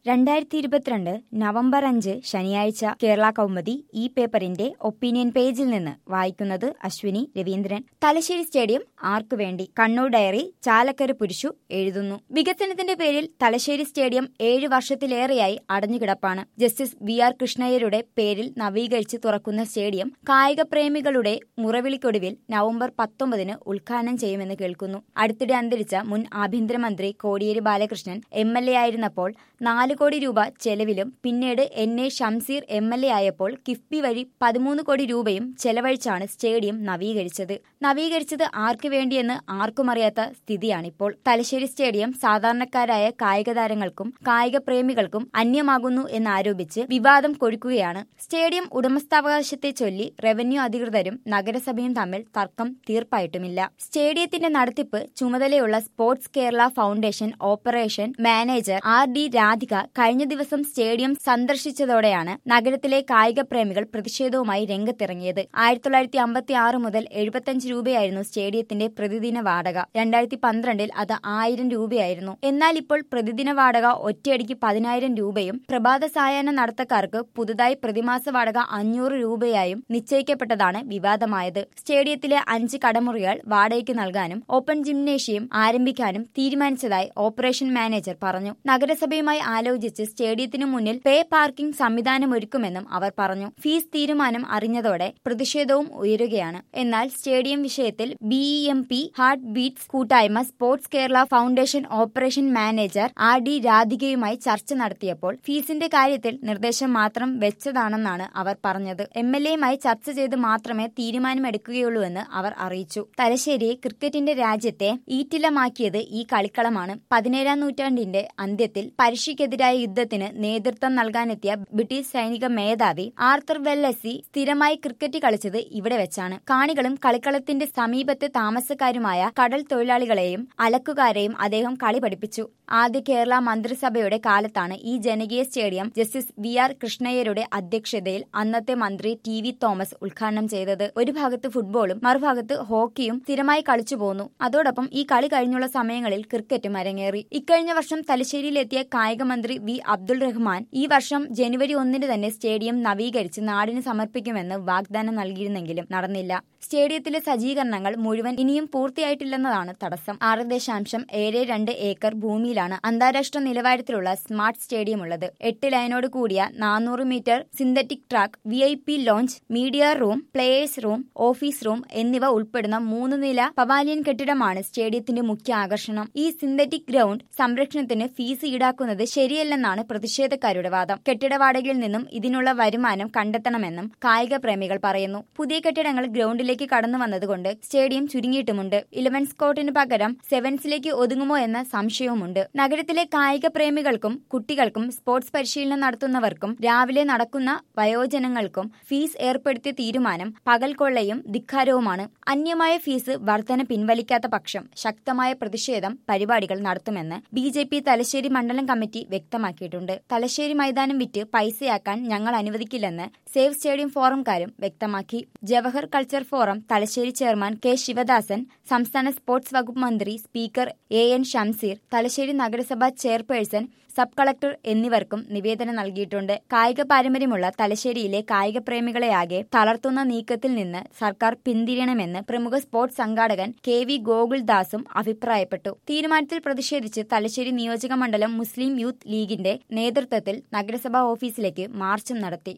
രണ്ടായിരത്തി ഇരുപത്തിരണ്ട് നവംബർ അഞ്ച് ശനിയാഴ്ച കേരള കൗമുദി ഈ പേപ്പറിന്റെ ഒപ്പീനിയൻ പേജിൽ നിന്ന് വായിക്കുന്നത് അശ്വിനി രവീന്ദ്രൻ തലശ്ശേരി സ്റ്റേഡിയം ആർക്കു വേണ്ടി കണ്ണൂർ ഡയറി ചാലക്കര പുരുഷു എഴുതുന്നു വികസനത്തിന്റെ പേരിൽ തലശ്ശേരി സ്റ്റേഡിയം ഏഴ് വർഷത്തിലേറെയായി അടഞ്ഞുകിടപ്പാണ് ജസ്റ്റിസ് വി ആർ കൃഷ്ണയ്യരുടെ പേരിൽ നവീകരിച്ച് തുറക്കുന്ന സ്റ്റേഡിയം കായിക പ്രേമികളുടെ മുറവിളിക്കൊടുവിൽ നവംബർ പത്തൊമ്പതിന് ഉദ്ഘാടനം ചെയ്യുമെന്ന് കേൾക്കുന്നു അടുത്തിടെ അന്തരിച്ച മുൻ ആഭ്യന്തരമന്ത്രി Kodiyeri Balakrishnan M L A ആയിരുന്നപ്പോൾ നാല് കോടി രൂപ ചെലവിലും പിന്നീട് N A Shamseer M L A ആയപ്പോൾ കിഫ്ബി വഴി പതിമൂന്ന് കോടി രൂപയും ചെലവഴിച്ചാണ് സ്റ്റേഡിയം നവീകരിച്ചത് നവീകരിച്ചത് ആർക്കു വേണ്ടിയെന്ന് ആർക്കും അറിയാത്ത സ്ഥിതിയാണിപ്പോൾ തലശ്ശേരി സ്റ്റേഡിയം സാധാരണക്കാരായ കായിക താരങ്ങൾക്കും കായിക പ്രേമികൾക്കും അന്യമാകുന്നു എന്നാരോപിച്ച് വിവാദം കൊഴുക്കുകയാണ് സ്റ്റേഡിയം ഉടമസ്ഥാവകാശത്തെ ചൊല്ലി റവന്യൂ അധികൃതരും നഗരസഭയും തമ്മിൽ തർക്കം തീർപ്പായിട്ടുമില്ല സ്റ്റേഡിയത്തിന്റെ നടത്തിപ്പ് ചുമതലയുള്ള sports Kerala foundation operation manager R D Radhika കഴിഞ്ഞ ദിവസം സ്റ്റേഡിയം സന്ദർശിച്ചതോടെയാണ് നഗരത്തിലെ കായിക പ്രേമികൾ പ്രതിഷേധവുമായി രംഗത്തിറങ്ങിയത് ആയിരത്തി തൊള്ളായിരത്തി അമ്പത്തി ആറ് മുതൽ എഴുപത്തിയഞ്ച് രൂപയായിരുന്നു സ്റ്റേഡിയത്തിന്റെ പ്രതിദിന വാടക രണ്ടായിരത്തി പന്ത്രണ്ടിൽ അത് ആയിരം രൂപയായിരുന്നു എന്നാൽ ഇപ്പോൾ പ്രതിദിന വാടക ഒറ്റയടിക്ക് പതിനായിരം രൂപയും പ്രഭാത സായാഹ്ന നടത്തക്കാർക്ക് പുതുതായി പ്രതിമാസ വാടക അഞ്ഞൂറ് രൂപയായും നിശ്ചയിക്കപ്പെട്ടതാണ് വിവാദമായത് സ്റ്റേഡിയത്തിലെ അഞ്ച് കടമുറികൾ വാടകയ്ക്ക് നൽകാനും ഓപ്പൺ ജിംനേഷ്യം ആരംഭിക്കാനും തീരുമാനിച്ചതായി ഓപ്പറേഷൻ മാനേജർ പറഞ്ഞു നഗരസഭയുമായി ആലോചിച്ച് സ്റ്റേഡിയത്തിനു മുന്നിൽ പേ പാർക്കിംഗ് സംവിധാനമൊരുക്കുമെന്നും അവർ പറഞ്ഞു ഫീസ് തീരുമാനം അറിഞ്ഞതോടെ പ്രതിഷേധവും ഉയരുകയാണ് എന്നാൽ സ്റ്റേഡിയം വിഷയത്തിൽ B M P heart beats കൂട്ടായ്മ sports Kerala foundation operation manager R D രാധികയുമായി ചർച്ച നടത്തിയപ്പോൾ ഫീസിന്റെ കാര്യത്തിൽ നിർദ്ദേശം മാത്രം വെച്ചതാണെന്നാണ് അവർ പറഞ്ഞത് എം എൽ എയുമായി ചർച്ച ചെയ്ത് മാത്രമേ തീരുമാനമെടുക്കുകയുള്ളൂവെന്ന് അവർ അറിയിച്ചു തലശ്ശേരിയെ ക്രിക്കറ്റിന്റെ രാജ്യത്തെ ഈറ്റിലമാക്കിയത് ഈ കളിക്കളമാണ് പതിനേഴാം നൂറ്റാണ്ടിന്റെ അന്ത്യത്തിൽ പരീക്ഷയ്ക്കെതിരായ യുദ്ധത്തിന് നേതൃത്വം നൽകാനെത്തിയ ബ്രിട്ടീഷ് സൈനിക മേധാവി ആർത്തർ വെല്ലസി സ്ഥിരമായി ക്രിക്കറ്റ് കളിച്ചത് ഇവിടെ വെച്ചാണ് കാണികളും കളിക്കളത്തിന്റെ സമീപത്തെ താമസക്കാരുമായ കടൽ തൊഴിലാളികളെയും അലക്കുകാരെയും അദ്ദേഹം കളി പഠിപ്പിച്ചു ആദ്യ കേരള മന്ത്രിസഭയുടെ കാലത്താണ് ഈ ജനകീയ സ്റ്റേഡിയം ജസ്റ്റിസ് വി ആർ കൃഷ്ണയ്യരുടെ അധ്യക്ഷതയിൽ അന്നത്തെ മന്ത്രി ടി വി തോമസ് ഉദ്ഘാടനം ചെയ്തത് ഒരു ഭാഗത്ത് ഫുട്ബോളും മറുഭാഗത്ത് ഹോക്കിയും സ്ഥിരമായി കളിച്ചു പോന്നു അതോടൊപ്പം ഈ കളി കഴിഞ്ഞുള്ള സമയങ്ങളിൽ ക്രിക്കറ്റും അരങ്ങേറി ഇക്കഴിഞ്ഞ വർഷം തലശ്ശേരിയിലെത്തിയ കായിക മന്ത്രി വി അബ്ദുൾ റഹ്മാൻ ഈ വർഷം ജനുവരി ഒന്നിന് തന്നെ സ്റ്റേഡിയം നവീകരിച്ച് നാടിന് സമർപ്പിക്കുമെന്ന് വാഗ്ദാനം നൽകിയിരുന്നെങ്കിലും നടന്നില്ല സ്റ്റേഡിയത്തിലെ സജ്ജീകരണങ്ങൾ മുഴുവൻ ഇനിയും പൂർത്തിയായിട്ടില്ലെന്നതാണ് തടസ്സം ആറ് ദശാംശം ഏഴ് രണ്ട് ഏക്കർ ഭൂമിയിലാണ് അന്താരാഷ്ട്ര നിലവാരത്തിലുള്ള സ്മാർട്ട് സ്റ്റേഡിയം ഉള്ളത് എട്ട് ലൈനോട് കൂടിയ നാനൂറ് metre synthetic track V I P lounge media room players room office room എന്നിവ ഉൾപ്പെടുന്ന മൂന്ന് നില പവാലിയൻ കെട്ടിടമാണ് സ്റ്റേഡിയത്തിന്റെ മുഖ്യ ആകർഷണം ഈ സിന്തറ്റിക് ഗ്രൗണ്ട് സംരക്ഷണത്തിന് ഫീസ് ഈടാക്കുന്നത് ശരിയല്ലെന്നാണ് പ്രതിഷേധക്കാരുടെ വാദം കെട്ടിട വാടകയിൽ നിന്നും ഇതിനുള്ള വരുമാനം കണ്ടെത്തണമെന്നും കായിക പ്രേമികൾ പറയുന്നു പുതിയ കെട്ടിടങ്ങൾ ഗ്രൗണ്ടിലേക്ക് കടന്നു വന്നതുകൊണ്ട് സ്റ്റേഡിയം ചുരുങ്ങിയിട്ടുമുണ്ട് ഇലവൻസ് കോർട്ടിന് പകരം സെവൻസിലേക്ക് ഒതുങ്ങുമോ എന്ന സംശയവുമുണ്ട് നഗരത്തിലെ കായിക പ്രേമികൾക്കും കുട്ടികൾക്കും സ്പോർട്സ് പരിശീലനം നടത്തുന്നവർക്കും രാവിലെ നടക്കുന്ന വയോജനങ്ങൾക്കും ഫീസ് ഏർപ്പെടുത്തിയ തീരുമാനം പകൽ കൊള്ളയും ധിക്കാരവുമാണ് അന്യമായ ഫീസ് വർധന പിൻവലിക്കാത്ത പക്ഷം ശക്തമായ പ്രതിഷേധം പരിപാടികൾ നടത്തുമെന്ന് ബി ജെ പി തലശ്ശേരി മണ്ഡലം കമ്മിറ്റി വ്യക്തമാക്കിയിട്ടുണ്ട് തലശ്ശേരി മൈതാനം വിറ്റ് പൈസയാക്കാൻ ഞങ്ങൾ അനുവദിക്കില്ലെന്ന് സേവ് സ്റ്റേഡിയം ഫോറംകാരും വ്യക്തമാക്കി Jawahar culture forum Thalassery chairman K Sivadasan സംസ്ഥാന സ്പോർട്സ് വകുപ്പ് മന്ത്രി speaker A N Shamseer Thalassery നഗരസഭ ചെയർപേഴ്സൺ സബ് കളക്ടർ എന്നിവർക്കും നിവേദനം നൽകിയിട്ടുണ്ട് കായിക പാരമ്പര്യമുള്ള തലശ്ശേരിയിലെ കായിക പ്രേമികളെയാകെ തളർത്തുന്ന നീക്കത്തിൽ നിന്ന് സർക്കാർ പിന്തിരിയണമെന്ന് പ്രമുഖ സ്പോർട്സ് സംഘാടകൻ കെ വി ഗോകുൽദാസും അഭിപ്രായപ്പെട്ടു തീരുമാനത്തിൽ പ്രതിഷേധിച്ച് തലശ്ശേരി നിയോജക മണ്ഡലം മുസ്ലിം യൂത്ത് ലീഗിന്റെ നേതൃത്വത്തിൽ നഗരസഭാ ഓഫീസിലേക്ക് മാർച്ചും നടത്തി